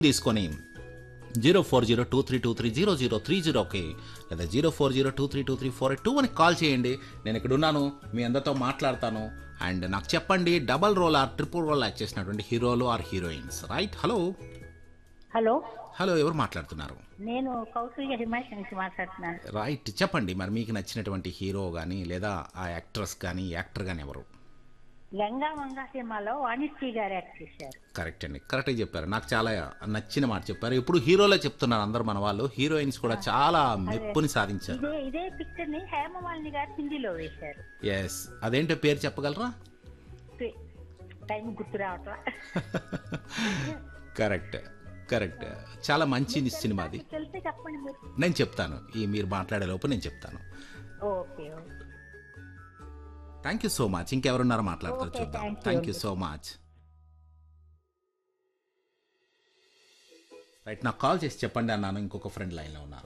తీసుకొని zero four zero two three two three zero zero three జీరోకి లేదా zero four zero two three two three four eight two అని call చేయండి నేను ఇక్కడ ఉన్నాను మీ అందరితో మాట్లాడతాను అండ్ నాకు చెప్పండి double role or triple role act చేసినటువంటి హీరోలు or heroines right hello hello hello ఎవరు మాట్లాడుతున్నారు నేను కౌసల్య హిమాష్ నుంచి మాట్లాడుతున్నాను రైట్ చెప్పండి మరి మీకు నచ్చినటువంటి హీరో కానీ లేదా ఆ యాక్ట్రెస్ కానీ యాక్టర్ కానీ ఎవరు గంగా మంగా సినిమాలో వాణిశ్రీ గారు యాక్ట్ చేశారు కరెక్ట్ అండి కరెక్ట్గా చెప్పారు నాకు చాలా నచ్చిన మాట చెప్పారు ఇప్పుడు హీరోలే చెప్తున్నారు అందరు మన వాళ్ళు హీరోయిన్స్ కూడా చాలా మెప్పుని సాధించారు ఇదే ఇదే పిక్చర్ ని హేమమాలిని గారు హిందీలో వేశారు ఎస్ అదేంటో పేరు చెప్పగలరా పే- టైం గుర్తు రావట్లా కరెక్ట్ కరెక్ట్ చాలా మంచి సినిమా అది తెలిస్తే చెప్పండి మీరు నేను చెప్తాను ఈ మీరు మాట్లాడే లోపు నేను చెప్తాను okay okay thank you so much ఇంకెవరున్నారో మాట్లాడతారు Okay, చూద్దాం thank you. Thank you so much right నాకు కాల్ చేసి చెప్పండి అన్నాను ఇంకొక ఫ్రెండ్ లైన్లో ఉన్నారు